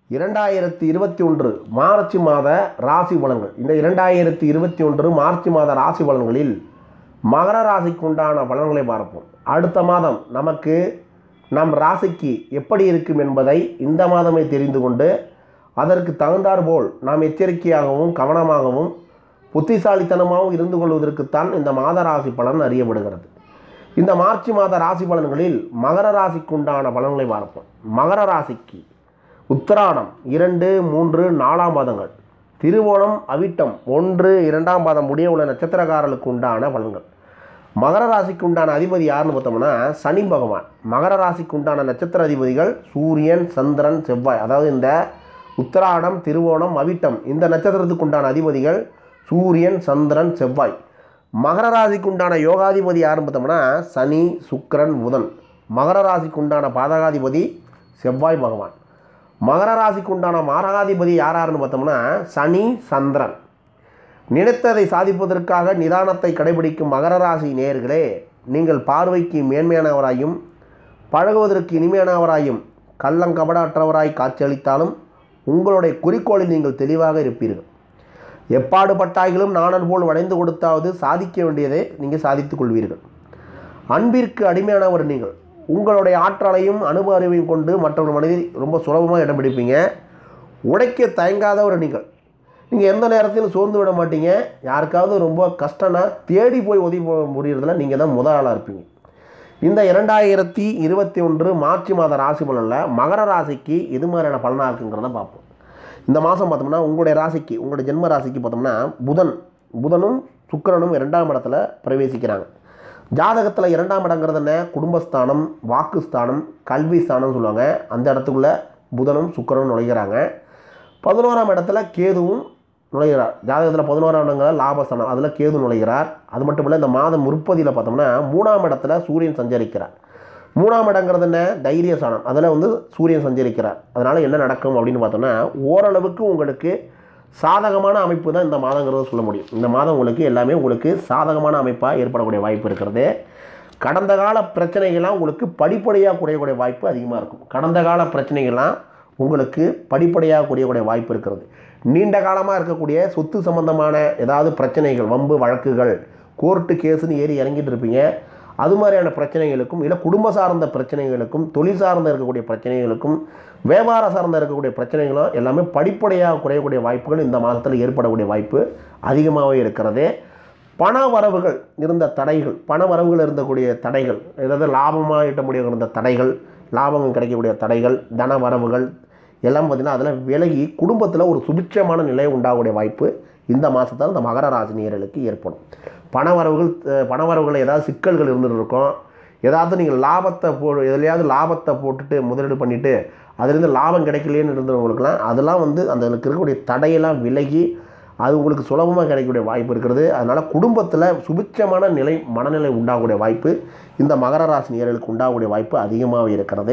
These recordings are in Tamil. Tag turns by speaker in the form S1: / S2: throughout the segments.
S1: இரண்டாயிரத்தி இருபத்தி ஒன்று மார்ச் மாத ராசி பலன்கள் இந்த இரண்டாயிரத்தி இருபத்தி ஒன்று மார்ச் மாத ராசி பலன்களில் மகர ராசிக்கு உண்டான பலன்களை பார்ப்போம் அடுத்த மாதம் நமக்கு நம் ராசிக்கு எப்படி இருக்கும் என்பதை இந்த மாதமே தெரிந்து கொண்டு அதற்கு தகுந்தாற்போல் நாம் எச்சரிக்கையாகவும் கவனமாகவும் புத்திசாலித்தனமாகவும் இருந்து கொள்வதற்குத்தான் இந்த மாத ராசி பலன் அறியப்படுகிறது இந்த மார்ச் மாத ராசி பலன்களில் மகர ராசிக்கு உண்டான பலன்களை பார்ப்போம் மகர ராசிக்கு உத்திராடம் இரண்டு மூன்று நாலாம் பாதங்கள் திருவோணம் அவிட்டம் ஒன்று இரண்டாம் பாதம் முடிய உள்ள நட்சத்திரக்காரர்களுக்கு உண்டான பலன்கள் மகர ராசிக்கு உண்டான அதிபதி யாருன்னு பார்த்தோம்னா சனி பகவான் மகர ராசிக்கு உண்டான நட்சத்திர அதிபதிகள் சூரியன் சந்திரன் செவ்வாய் அதாவது இந்த உத்திராடம் திருவோணம் அவிட்டம் இந்த நட்சத்திரத்துக்கு உண்டான அதிபதிகள் சூரியன் சந்திரன் செவ்வாய் மகர ராசிக்கு உண்டான யோகாதிபதி யாருன்னு பார்த்தோம்னா சனி சுக்கிரன் புதன் மகர ராசிக்கு உண்டான பாதகாதிபதி செவ்வாய் பகவான் மகர ராசிக்கு உண்டான மாரகாதிபதி யார் யாருன்னு பார்த்தோம்னா சனி சந்திரன் நினைத்ததை சாதிப்பதற்காக நிதானத்தை கடைபிடிக்கும் மகர ராசி நேயர்களே நீங்கள் பார்வைக்கு மேன்மையானவராயும் பழகுவதற்கு இனிமையானவராயும் கள்ளங்கபடற்றவராய் காட்சியளித்தாலும் உங்களுடைய குறிக்கோளில் நீங்கள் தெளிவாக இருப்பீர்கள் எப்பாடுபட்டாயிலும் நாணன் போல் வளைந்து கொடுத்தாவது சாதிக்க வேண்டியதை நீங்கள் சாதித்துக் கொள்வீர்கள் அன்பிற்கு அடிமையானவர் நீங்கள் உங்களுடைய ஆற்றலையும் அனுபவ அறிவையும் கொண்டு மற்றொரு மனிதர் ரொம்ப சுலபமாக இடம் பிடிப்பீங்க உடைக்க தயங்காதவர் நீங்கள் நீங்கள் எந்த நேரத்திலும் சோர்ந்து விட மாட்டீங்க யாருக்காவது ரொம்ப கஷ்டம்னா தேடி போய் உதவி முடியறதுல நீங்கள் தான் முதல் ஆளாக இருப்பீங்க இந்த இரண்டாயிரத்தி இருபத்தி ஒன்று மார்ச் மாத ராசி பலனில் மகர ராசிக்கு எது மாதிரியான பலனாக இருக்குங்கிறத பார்ப்போம் இந்த மாதம் பார்த்தோம்னா உங்களுடைய ராசிக்கு உங்களுடைய ஜென்ம ராசிக்கு பார்த்தோம்னா புதன் புதனும் சுக்கிரனும் இரண்டாம் இடத்துல பிரவேசிக்கிறாங்க ஜாதகத்தில் இரண்டாம் இடங்கிறது என்ன குடும்பஸ்தானம் வாக்குஸ்தானம் கல்வி ஸ்தானம்னு சொல்லுவாங்க அந்த இடத்துக்குள்ளே புதனும் சுக்கிரனும் நுழைகிறாங்க பதினோராம் இடத்துல கேதுவும் நுழைகிறார் ஜாதகத்தில் பதினோராம் இடங்கள லாபஸ்தானம் அதில் கேது நுழைகிறார் அது மட்டும் இல்லை இந்த மாதம் முற்பதியில் பார்த்தோம்னா மூணாம் இடத்துல சூரியன் சஞ்சரிக்கிறார் மூணாம் இடங்கிறது என்ன தைரிய ஸ்தானம் அதில் வந்து சூரியன் சஞ்சரிக்கிறார் அதனால் என்ன நடக்கும் அப்படின்னு பார்த்தோம்னா ஓரளவுக்கு உங்களுக்கு சாதகமான அமைப்பு தான் இந்த மாதங்கிறத சொல்ல முடியும் இந்த மாதம் உங்களுக்கு எல்லாமே உங்களுக்கு சாதகமான அமைப்பாக ஏற்படக்கூடிய வாய்ப்பு இருக்கிறது கடந்த கால பிரச்சனைகள்லாம் உங்களுக்கு படிப்படியாக குறையக்கூடிய வாய்ப்பு அதிகமாக இருக்கும் கடந்த கால பிரச்சனைகள்லாம் உங்களுக்கு படிப்படியாக குறையக்கூடிய வாய்ப்பு இருக்கிறது நீண்ட காலமாக இருக்கக்கூடிய சொத்து சம்பந்தமான ஏதாவது பிரச்சனைகள் வம்பு வழக்குகள் கோர்ட்டு கேஸுன்னு ஏறி இறங்கிட்டு இருப்பீங்க அது மாதிரியான பிரச்சனைகளுக்கும் இல்லை குடும்ப சார்ந்த பிரச்சனைகளுக்கும் தொழில் சார்ந்த இருக்கக்கூடிய பிரச்சனைகளுக்கும் வியாபார சார்ந்த இருக்கக்கூடிய பிரச்சனைகளும் எல்லாமே படிப்படியாக குறையக்கூடிய வாய்ப்புகள் இந்த மாதத்தில் ஏற்படக்கூடிய வாய்ப்பு அதிகமாகவே இருக்கிறது பண வரவுகள் இருந்த தடைகள் பண வரவுகள் இருந்தக்கூடிய தடைகள் ஏதாவது லாபமாக ஈட்ட முடிய இருந்த தடைகள் லாபம் கிடைக்கக்கூடிய தடைகள் தன வரவுகள் எல்லாம் பார்த்திங்கன்னா அதில் விலகி குடும்பத்தில் ஒரு சுபிட்சமான நிலை உண்டாகக்கூடிய வாய்ப்பு இந்த மாதத்தால் இந்த மகர ராசினியர்களுக்கு ஏற்படும் பண வரவுகள் அஹ், பண வரவுகள் ஏதாவது சிக்கல்கள் இருந்துட்டு இருக்கும் ஏதாவது நீங்கள் லாபத்தை போ எதுலையாவது லாபத்தை போட்டுட்டு முதலீடு பண்ணிவிட்டு அதுலேருந்து லாபம் கிடைக்கலையேன்னு இருந்தவங்களுக்குலாம் அதெல்லாம் வந்து அந்த அதுக்கு இருக்கக்கூடிய தடையெல்லாம் விலகி அது உங்களுக்கு சுலபமாக கிடைக்கக்கூடிய வாய்ப்பு இருக்கிறது அதனால் குடும்பத்தில் சுபிட்சமான நிலை மனநிலை உண்டாகக்கூடிய வாய்ப்பு இந்த மகர ராசி நேயர்களுக்கு உண்டாகக்கூடிய வாய்ப்பு அதிகமாக இருக்கிறது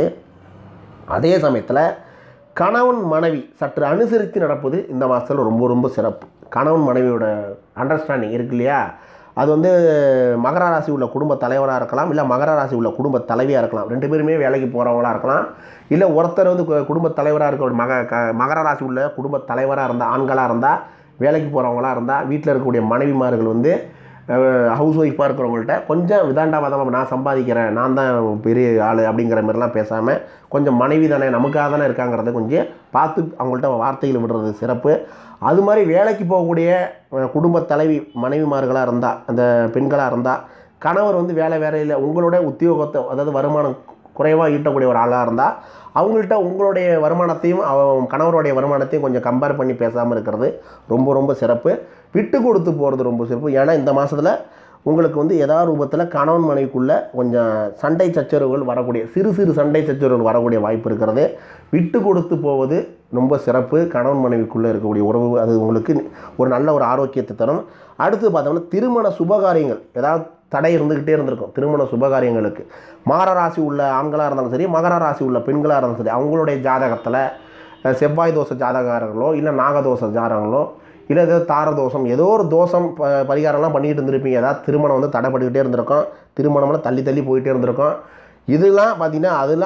S1: அதே சமயத்தில் கணவன் மனைவி சற்று அனுசரித்து நடப்பது இந்த மாதத்தில் ரொம்ப ரொம்ப சிறப்பு கணவன் மனைவியோட அண்டர்ஸ்டாண்டிங் இருக்கு இல்லையா அது வந்து மகர ராசி உள்ள குடும்ப தலைவராக இருக்கலாம் இல்லை மகர ராசி உள்ள குடும்ப தலைவியாக இருக்கலாம் ரெண்டு பேருமே வேலைக்கு போகிறவங்களா இருக்கலாம் இல்லை ஒருத்தர் வந்து கு- குடும்ப தலைவராக இருக்க மக க மகர ராசி உள்ள குடும்ப தலைவராக இருந்தால் ஆண்களாக இருந்தால் வேலைக்கு போகிறவங்களா இருந்தால் வீட்டில் இருக்கக்கூடிய மனைவிமார்கள் வந்து ஹவுஸ் ஒய்ஃபாக இருக்கிறவங்கள்ட்ட கொஞ்சம் விதாண்டாவாதமாக நான் சம்பாதிக்கிறேன் நான் தான் பெரிய ஆள் அப்படிங்கிற மாதிரிலாம் பேசாமல் கொஞ்சம் மனைவி தானே நமக்காக தானே இருக்காங்கிறத கொஞ்சம் பார்த்து அவங்கள்ட்ட வார்த்தைகள் விடுறது சிறப்பு அது மாதிரி வேலைக்கு போகக்கூடிய அஹ், குடும்ப தலைவி மனைவிமார்களாக இருந்தால் அந்த பெண்களாக இருந்தால் கணவர் வந்து வேலை வேலையில் உங்களோட உத்தியோகத்தை அதாவது வருமானம் குறைவாக ஈட்டக்கூடிய ஒரு ஆளாக இருந்தால் அவங்கள்ட்ட உங்களுடைய வருமானத்தையும் அவ- கணவருடைய வருமானத்தையும் கொஞ்சம் கம்பேர் பண்ணி பேசாமல் இருக்கிறது ரொம்ப ரொம்ப சிறப்பு விட்டு கொடுத்து போகிறது ரொம்ப சிறப்பு ஏன்னா இந்த மாதத்தில் உங்களுக்கு வந்து ஏதாவது ரூபத்தில் கணவன் மனைவிக்குள்ளே கொஞ்சம் சண்டை சச்சரவுகள் வரக்கூடிய சிறு சிறு சண்டை சச்சரவுகள் வரக்கூடிய வாய்ப்பு இருக்கிறது விட்டு கொடுத்து போவது ரொம்ப சிறப்பு கணவன் மனைவிக்குள்ளே இருக்கக்கூடிய உறவு அது உங்களுக்கு ஒரு நல்ல ஒரு ஆரோக்கியத்தை தரும் அடுத்து பார்த்தோம்னா திருமண சுபகாரியங்கள் ஏதாவது தடை இருந்துக்கிட்டே இருந்திருக்கும் திருமண சுபகாரியங்களுக்கு மகர ராசி உள்ள ஆண்களாக இருந்தாலும் சரி மகர ராசி உள்ள பெண்களாக இருந்தாலும் சரி அவங்களுடைய ஜாதகத்தில் அஹ், செவ்வாய் தோஷ ஜாதகாரங்களோ இல்லை நாகதோஷ ஜாதகங்களோ இல்லை ஏதோ தார தோஷம் ஏதோ ஒரு தோஷம் ப பரிகாரம்லாம் பண்ணிக்கிட்டு இருந்திருப்பீங்க ஏதாவது திருமணம் வந்து தடைப்பட்டுக்கிட்டே இருந்திருக்கும் திருமணம்லாம் தள்ளி தள்ளி போயிட்டே இருந்திருக்கும் இதெல்லாம் பார்த்தீங்கன்னா அதெல்லாம்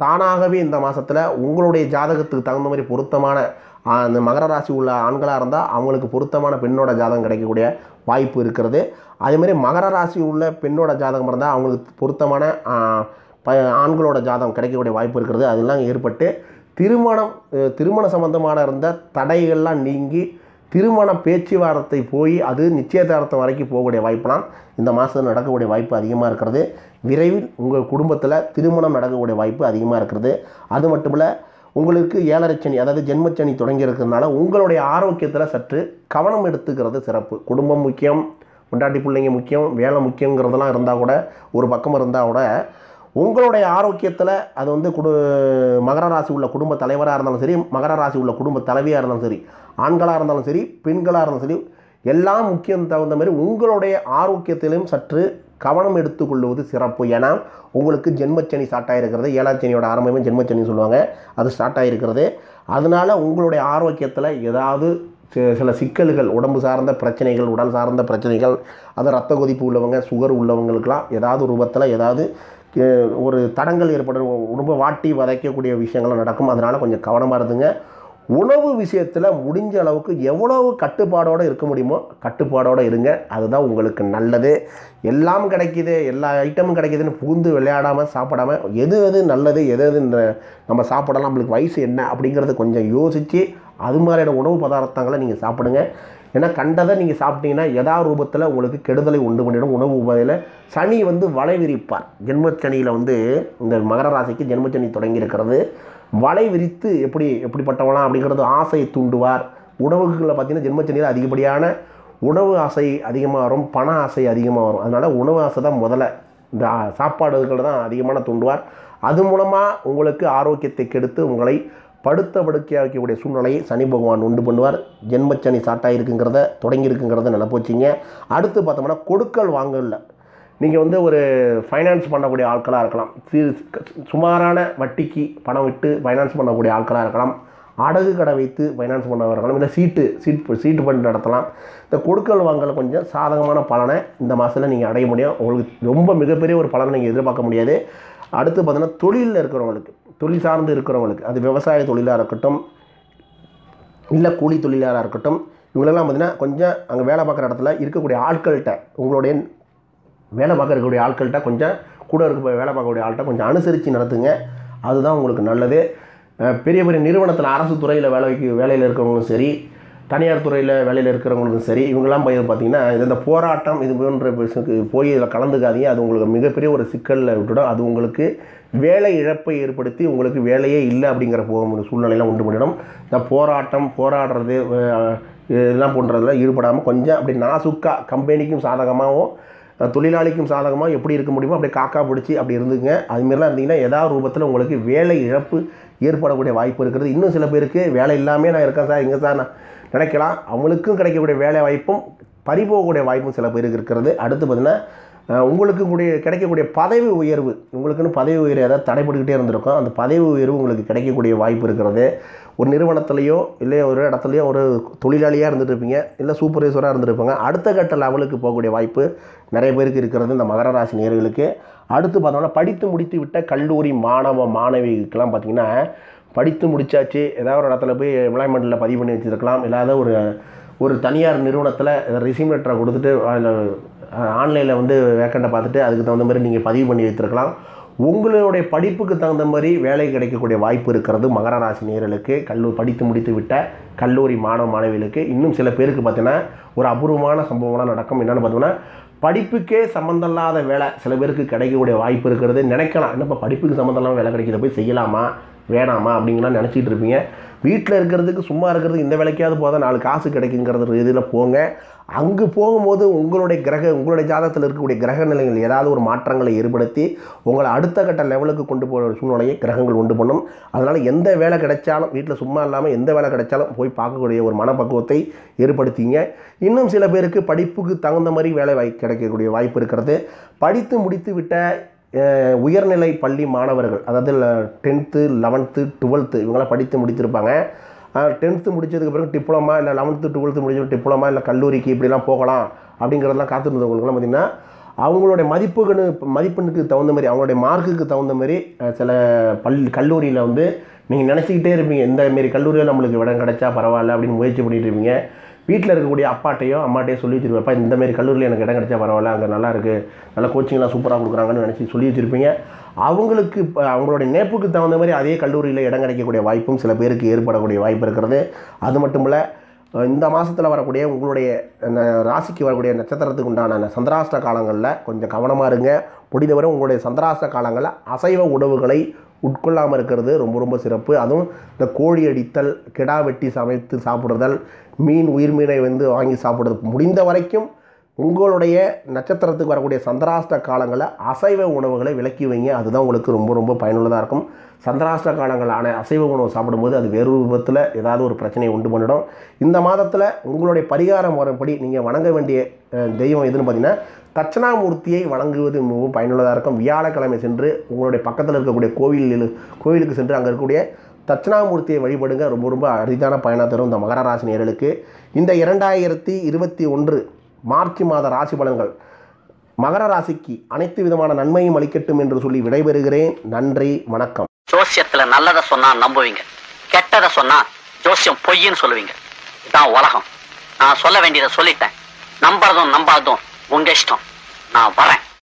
S1: தானாகவே இந்த மாதத்தில் உங்களுடைய ஜாதகத்துக்கு தகுந்த மாதிரி பொருத்தமான ஆ, அந்த மகர ராசி உள்ள ஆண்களாக இருந்தால் அவங்களுக்கு பொருத்தமான பெண்ணோட ஜாதகம் கிடைக்கக்கூடிய வாய்ப்பு இருக்கிறது அதே மாதிரி மகர ராசி உள்ள பெண்ணோட ஜாதகம் இருந்தால் அவங்களுக்கு பொருத்தமான ஆ, ப ஆண்களோட ஜாதகம் கிடைக்கக்கூடிய வாய்ப்பு இருக்கிறது அதெல்லாம் ஏற்பட்டு திருமணம் அஹ், திருமண சம்பந்தமான இருந்த தடைகள்லாம் நீங்கி திருமண பேச்சுவார்த்தை போய் அது நிச்சயதார்த்தம் வரைக்கும் போகக்கூடிய வாய்ப்பெல்லாம் இந்த மாதத்தில் நடக்கக்கூடிய வாய்ப்பு அதிகமாக இருக்கிறது விரைவில் உங்கள் குடும்பத்தில் திருமணம் நடக்கக்கூடிய வாய்ப்பு அதிகமாக இருக்கிறது அது மட்டும் இல்லை உங்களுக்கு ஏழரை சனி அதாவது ஜென்மச்சனி தொடங்கி இருக்கிறதுனால உங்களுடைய ஆரோக்கியத்தில் சற்று கவனம் எடுத்துக்கிறது சிறப்பு குடும்பம் முக்கியம் பொண்டாட்டி பிள்ளைங்க முக்கியம் வேலை முக்கியங்கிறதெல்லாம் இருந்தால் கூட ஒரு பக்கம் இருந்தால் கூட உங்களுடைய ஆரோக்கியத்தில் அது வந்து குடு மகர ராசி உள்ள குடும்ப தலைவராக இருந்தாலும் சரி மகர ராசி உள்ள குடும்ப தலைவியாக இருந்தாலும் சரி ஆண்களாக இருந்தாலும் சரி பெண்களாக இருந்தாலும் சரி எல்லாம் முக்கியம் தகுந்த மாதிரி உங்களுடைய ஆரோக்கியத்திலும் சற்று கவனம் எடுத்துக்கொள்வது சிறப்பு ஏன்னா உங்களுக்கு ஜென்மச்சனி ஸ்டார்ட் ஆகிருக்கிறது ஏழாம் சனியோட ஆரம்பமே ஜென்மச்சனி சொல்லுவாங்க அது ஸ்டார்ட் ஆகிருக்கிறது அதனால் உங்களுடைய ஆரோக்கியத்தில் ஏதாவது சி- சில சிக்கல்கள் உடம்பு சார்ந்த பிரச்சனைகள் உடல் சார்ந்த பிரச்சனைகள் அது ரத்த கொதிப்பு உள்ளவங்க சுகர் உள்ளவங்களுக்கெல்லாம் ஏதாவது ரூபத்தில் ஏதாவது அஹ், ஒரு தடங்கள் ஏற்படும் ரொம்ப வாட்டி வதைக்கக்கூடிய விஷயங்கள் நடக்கும் அதனால் கொஞ்சம் கவனமாக இருந்துங்க உணவு விஷயத்தில் முடிஞ்ச அளவுக்கு எவ்வளவு கட்டுப்பாடோடு இருக்க முடியுமோ கட்டுப்பாடோடு இருங்க அதுதான் உங்களுக்கு நல்லது எல்லாம் கிடைக்குது எல்லா ஐட்டமும் கிடைக்குதுன்னு புகுந்து விளையாடாமல் சாப்பிடாம எது எது நல்லது எது எது இந்த நம்ம சாப்பிடலாம் நம்மளுக்கு வயசு என்ன அப்படிங்கிறத கொஞ்சம் யோசித்து அது மாதிரியான உணவு பதார்த்தங்களை நீங்கள் சாப்பிடுங்க ஏன்னா கண்டதை நீங்கள் சாப்பிட்டீங்கன்னா யதா ரூபத்தில் உங்களுக்கு கெடுதலை உண்டு பண்ணிடும் உணவு உபாதையில் சனி வந்து வலை விரிப்பார் ஜென்மச்சனியில் வந்து இந்த மகர ராசிக்கு ஜென்மச்சனி தொடங்கி இருக்கிறது வலை விரித்து எப்படி எப்படிப்பட்டவனா அப்படிங்கிறது ஆசையை தூண்டுவார் உணவுகளில் பார்த்தீங்கன்னா ஜென்மச்சனியில் அதிகப்படியான உணவு ஆசை அதிகமாக வரும் பண ஆசை அதிகமாக வரும் அதனால் உணவு ஆசை தான் முதல்ல இந்த ஆ, சாப்பாடுகளை தான் அதிகமான தூண்டுவார் அது மூலமாக உங்களுக்கு ஆரோக்கியத்தை கெடுத்து உங்களை படுத்த படுக்கையாக்கக்கூடிய சூழ்நிலையை சனி பகவான் உண்டு பண்ணுவார் ஜென்மச்சனி ஸ்டார்ட் இருக்குங்கிறத தொடங்கி இருக்குங்கிறத நினப்பு வச்சிங்க அடுத்து பார்த்தோம்னா கொடுக்கல் வாங்கல நீங்கள் வந்து ஒரு ஃபைனான்ஸ் பண்ணக்கூடிய ஆட்களாக இருக்கலாம் சி- சுமாரான வட்டிக்கு பணம் விட்டு ஃபைனான்ஸ் பண்ணக்கூடிய ஆட்களாக இருக்கலாம் அடகு கடை வைத்து ஃபைனான்ஸ் பண்ண இருக்கலாம் இல்லை சீட்டு சீட் சீட்டு பண்ணி நடத்தலாம் இந்த கொடுக்கல் வாங்கல கொஞ்சம் சாதகமான பலனை இந்த மாதத்தில் நீங்கள் அடைய முடியும் உங்களுக்கு ரொம்ப மிகப்பெரிய ஒரு பலனை நீங்கள் எதிர்பார்க்க முடியாது அடுத்து பார்த்தீங்கன்னா தொழிலில் இருக்கிறவங்களுக்கு தொழில் சார்ந்து இருக்கிறவங்களுக்கு அது விவசாய தொழிலாக இருக்கட்டும் இல்லை கூலி தொழிலாளராக இருக்கட்டும் இவங்களெல்லாம் பார்த்தீங்கன்னா கொஞ்சம் அங்கே வேலை பார்க்குற இடத்துல இருக்கக்கூடிய ஆட்கள்கிட்ட உங்களுடைய வேலை பார்க்கக்கூடிய ஆட்கள்கிட்ட கொஞ்சம் கூட இருக்க வேலை பார்க்கக்கூடிய ஆள்கிட்ட கொஞ்சம் அனுசரித்து நடத்துங்க அதுதான் உங்களுக்கு நல்லது அஹ் பெரிய பெரிய நிறுவனத்தில் அரசு துறையில் வேலைக்கு வேலையில் இருக்கிறவங்களும் சரி தனியார் துறையில் வேலையில் இருக்கிறவங்களுக்கும் சரி இவங்கெல்லாம் போய் பார்த்தீங்கன்னா இது இந்த போராட்டம் இது போன்ற விஷயத்துக்கு போய் இதில் கலந்துக்காதீங்க அது உங்களுக்கு மிகப்பெரிய ஒரு சிக்கலில் விட்டுடும் அது உங்களுக்கு வேலை இழப்பை ஏற்படுத்தி உங்களுக்கு வேலையே இல்லை அப்படிங்கிற போ- சூழ்நிலையெல்லாம் உண்டு பண்ணிடும் இந்த போராட்டம் போராடுறது அஹ், இதெல்லாம் போன்றதில் ஈடுபடாமல் கொஞ்சம் அப்படி நாசுக்கா கம்பெனிக்கும் சாதகமாகவும் அஹ் தொழிலாளிக்கும் சாதகமாக எப்படி இருக்க முடியுமோ அப்படியே காக்கா பிடிச்சி அப்படி இருந்துங்க அதுமாரிலாம் இருந்தீங்கன்னா ஏதாவது ரூபத்தில் உங்களுக்கு வேலை இழப்பு ஏற்படக்கூடிய வாய்ப்பு இருக்கிறது இன்னும் சில பேருக்கு வேலை இல்லாமல் நான் இருக்கேன் சார் எங்கே சார் நான் நினைக்கலாம் அவங்களுக்கும் கிடைக்கக்கூடிய வேலை வாய்ப்பும் பறிபோகக்கூடிய வாய்ப்பும் சில பேருக்கு இருக்கிறது அடுத்து பார்த்தீங்கன்னா அஹ், உங்களுக்கு கூடிய கிடைக்கக்கூடிய பதவி உயர்வு உங்களுக்குன்னு பதவி உயர்வு ஏதாவது தடைப்பட்டுக்கிட்டே இருந்திருக்கும் அந்த பதவி உயர்வு உங்களுக்கு கிடைக்கக்கூடிய வாய்ப்பு இருக்கிறது ஒரு நிறுவனத்துலேயோ இல்லை ஒரு இடத்துலையோ ஒரு தொழிலாளியாக இருந்துட்டு இருப்பீங்க இல்லை சூப்பர்வைசராக இருந்திருப்பாங்க அடுத்த கட்ட லெவலுக்கு போகக்கூடிய வாய்ப்பு நிறைய பேருக்கு இருக்கிறது இந்த மகர ராசி நேயர்களுக்கு அடுத்து பார்த்தோம்னா படித்து முடித்து விட்ட கல்லூரி மாணவ மாணவிகளுக்கெல்லாம் பார்த்தீங்கன்னா படித்து முடிச்சாச்சு ஏதாவது ஒரு இடத்துல போய் எம்ப்ளாய்மெண்ட்டில் பதிவு பண்ணி வச்சுருக்கலாம் இல்லாத ஒரு ஒரு தனியார் நிறுவனத்தில் ரிசீம் லெட்டரை கொடுத்துட்டு ஆன்லைனில் வந்து வேக்கண்ட்டை பார்த்துட்டு அதுக்கு தகுந்த மாதிரி நீங்கள் பதிவு பண்ணி வைத்திருக்கலாம் உங்களுடைய படிப்புக்கு தகுந்த மாதிரி வேலை கிடைக்கக்கூடிய வாய்ப்பு இருக்கிறது மகர ராசி நேயர்களுக்கு கல்லூரி படித்து முடித்து விட்ட கல்லூரி மாணவ மாணவிகளுக்கு இன்னும் சில பேருக்கு பார்த்தீங்கன்னா ஒரு அபூர்வமான சம்பவம்லாம் நடக்கும் என்னென்னு பார்த்தோம்னா படிப்புக்கே சம்மந்தம் இல்லாத வேலை சில பேருக்கு கிடைக்கக்கூடிய வாய்ப்பு இருக்கிறது நினைக்கலாம் என்னப்பா படிப்புக்கு சம்மந்தம் இல்லாமல் வேலை கிடைக்கிறத போய் செய்யலாமா வேணாமா அப்படிங்கலாம் நினச்சிட்டு இருப்பீங்க வீட்டில் இருக்கிறதுக்கு சும்மா இருக்கிறதுக்கு இந்த வேலைக்காவது போதான் நாலு காசு கிடைக்குங்கிறது இதில் போங்க அங்கே போகும்போது உங்களுடைய கிரக உங்களுடைய ஜாதகத்தில் இருக்கக்கூடிய கிரக நிலைகள் ஏதாவது ஒரு மாற்றங்களை ஏற்படுத்தி உங்களை அடுத்த கட்ட லெவலுக்கு கொண்டு போகிற சூழ்நிலையை கிரகங்கள் உண்டு பண்ணும் அதனால் எந்த வேலை கிடைச்சாலும் வீட்டில் சும்மா இல்லாமல் எந்த வேலை கிடைச்சாலும் போய் பார்க்கக்கூடிய ஒரு மனப்பக்குவத்தை ஏற்படுத்திங்க இன்னும் சில பேருக்கு படிப்புக்கு தகுந்த மாதிரி வேலை வாய் கிடைக்கக்கூடிய வாய்ப்பு இருக்கிறது படித்து முடித்து விட்ட அஹ், உயர்நிலை பள்ளி மாணவர்கள் அதாவது டென்த்து லெவன்த்து டுவெல்த்து இவங்களாம் படித்து முடித்திருப்பாங்க டென்த்து முடிச்சதுக்கு பிறகு டிப்ளமா இல்லை லெவன்த்து டுவெல்த்து முடிச்ச டிப்ளமா இல்லை கல்லூரிக்கு இப்படிலாம் போகலாம் அப்படிங்கிறதெல்லாம் காத்திருந்தவங்களுக்குலாம் பார்த்திங்கன்னா அவங்களுடைய மதிப்புகனு மதிப்பெண்ணுக்கு தகுந்த மாதிரி அவங்களுடைய மார்க்குக்கு தகுந்த மாதிரி அஹ், சில பள் கல்லூரியில் வந்து நீங்கள் நினச்சிக்கிட்டே இருப்பீங்க இந்த மாரி கல்லூரியில் நம்மளுக்கு இடம் கிடைச்சா பரவாயில்ல அப்படின்னு முயற்சி பண்ணிட்டு இருப்பீங்க வீட்டில் இருக்கக்கூடிய அப்பாட்டையோ அம்மாட்டையோ சொல்லி வச்சிருப்பா இந்த மாதிரி கல்லூரியில் எனக்கு இடம் கிடைச்சா பரவாயில்ல அங்கே நல்லா இருக்குது நல்ல கோச்சிங்லாம் சூப்பராக கொடுக்குறாங்கன்னு நினச்சி சொல்லி வச்சுருப்பீங்க அவங்களுக்கு இப்போ அவங்களுடைய நேப்புக்கு தகுந்த மாதிரி அதே கல்லூரியில் இடம் கிடைக்கக்கூடிய வாய்ப்பும் சில பேருக்கு ஏற்படக்கூடிய வாய்ப்பு இருக்கிறது அது மட்டும் இல்லை அஹ் இந்த மாதத்தில் வரக்கூடிய உங்களுடைய ந- ராசிக்கு வரக்கூடிய நட்சத்திரத்துக்கு உண்டான அந்த சந்திராஷ்ட காலங்களில் கொஞ்சம் கவனமாக இருங்க முடிந்தவரை உங்களுடைய சந்திராஷ்ட காலங்களில் அசைவ உணவுகளை உட்கொள்ளாமல் இருக்கிறது ரொம்ப ரொம்ப சிறப்பு அதுவும் இந்த கோழி அடித்தல் கிடா வெட்டி சமைத்து சாப்பிடுதல் மீன் உயிர் மீனை வந்து வாங்கி சாப்பிடுறது முடிந்த வரைக்கும் உங்களுடைய நட்சத்திரத்துக்கு வரக்கூடிய சந்திராஷ்ட காலங்களில் அசைவ உணவுகளை விலக்கி வைங்க அதுதான் உங்களுக்கு ரொம்ப ரொம்ப பயனுள்ளதாக இருக்கும் சந்திராஷ்ட காலங்களான அசைவ உணவு சாப்பிடும்போது அது வேறு விதத்தில் ஏதாவது ஒரு பிரச்சனையை உண்டு பண்ணிடும் இந்த மாதத்தில் உங்களுடைய பரிகார முறைப்படி நீங்கள் வணங்க வேண்டிய அஹ், தெய்வம் எதுன்னு பார்த்தீங்கன்னா தட்சணாமூர்த்தியை வணங்குவது மிகவும் பயனுள்ளதாக இருக்கும் வியாழக்கிழமை சென்று உங்களுடைய பக்கத்தில் இருக்கக்கூடிய கோவில் கோவிலுக்கு சென்று அங்கே இருக்கக்கூடிய தட்சணாமூர்த்தியை வழிபடுங்க ரொம்ப ரொம்ப அரிதான பயணம் தரும் இந்த மகர ராசி நேயர்களுக்கு இந்த இரண்டாயிரத்தி இருபத்தி ஒன்று மார்ச் மாத ராசி பலன்கள் மகர ராசிக்கு அனைத்து விதமான நன்மையும் அளிக்கட்டும் என்று சொல்லி விடைபெறுகிறேன் நன்றி வணக்கம்
S2: ஜோசியத்துல நல்லத சொன்னா நம்புவீங்க கெட்டத சொன்னா ஜோசியம் பொய்ன்னு சொல்லுவீங்க இதான் உலகம் நான் சொல்ல வேண்டியதை சொல்லிட்டேன் நம்புறதும் நம்பாததும் உங்க இஷ்டம் நான் வரேன்